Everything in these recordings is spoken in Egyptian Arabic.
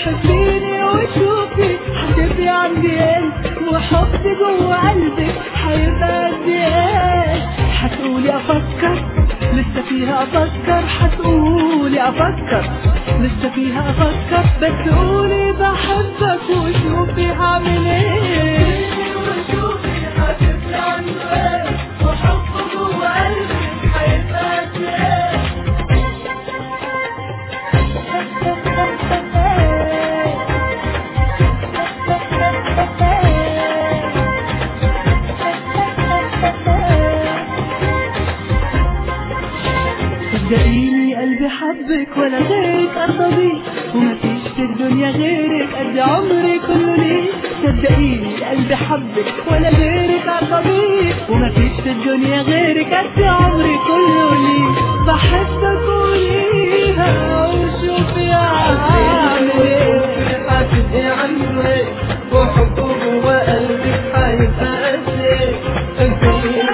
حبيني وشوفي حتبقي عندي ايه وحبي جوه قلبك حيبقى قد ايه حتقولي افكر لسه فيها افكر حتقولي افكر لسه فيها افكر بس قولي بحبك وشوفي هعمل ايه وشوفي حتبقي عندي ايه وحبي جوه قلبك حيبقى قد ايه صدقيني قلبي حبك ولا غيرك ارضى ومفيش في الدنيا غيرك قد عمري كله ليك صدقيني قلبي حبك ولا غيرك ارضى ومفيش في الدنيا غيرك قد عمري كله ليك بحبك قوليها وشوفي هعمل ايه حتبقي عنه وحبه جوا قلبك حيبقى قد ايه حبيني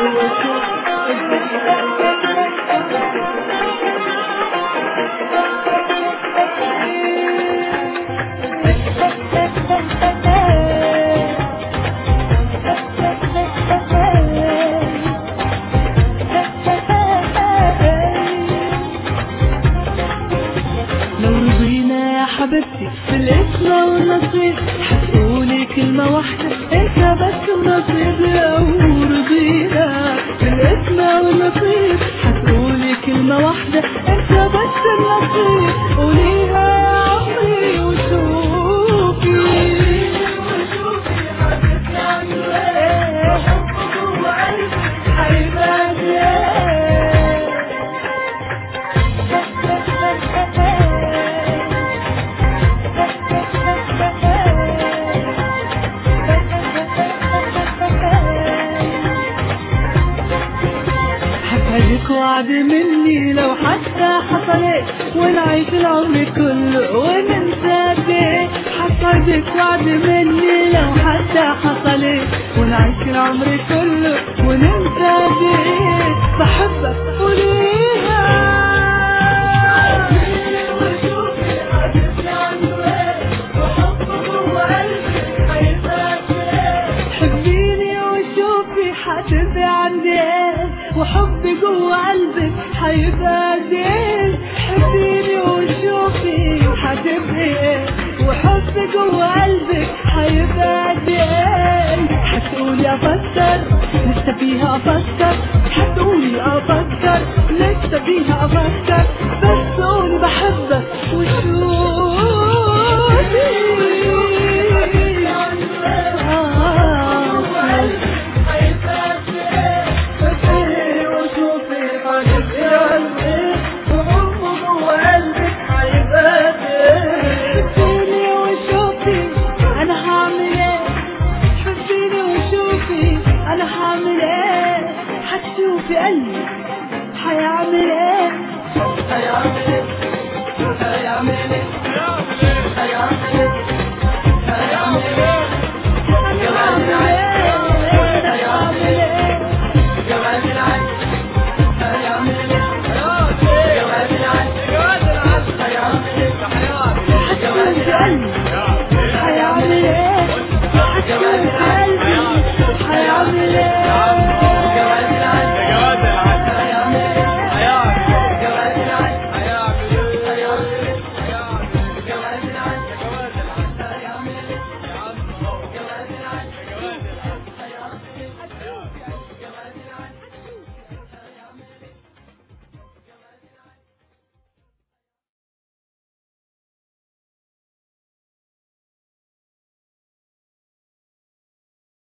لو رضينا يا حبيبتي في الاسم والنصيب هتقولي كلمة واحدة انت بس النصيب لو رضينا في الاسم والنصيب هتقولي كلمة واحدة انت بس النصيب قوليها يا عمري وشوفي وشوفي حبيبتي عنده ايه حبه جوه قلبك هيبقى ايه حفظك وعد مني لو حتى حصلت ونعيش العمر كله وننسى قديه حفظك وعد مني لو حتى حصلت ونعيش العمر كله وننسى قديه بحبك قوليها وشوفي حبيبتي عنده ايه وحبه جوه قلبك هيبقى حبيني وشوفي حتبقي عندي ايه وحبي جوه قلبك هيبقى قد ايه حبيني وشوفي حتبقي ايه وحبي جوه قلبك هيبقى قد ايه هتقولي افكر لسه فيها افكر هتقولي افكر لسه فيها افكر بس قولي بحبك وشوفي وشوفي حتبقي عنه وحبه جوا قلبك حيبقى قد ايه حبيني وشوفي انا هعمل ايه حبيني وشوفي انا هعمل ايه هتشوفي قلبي هيعمل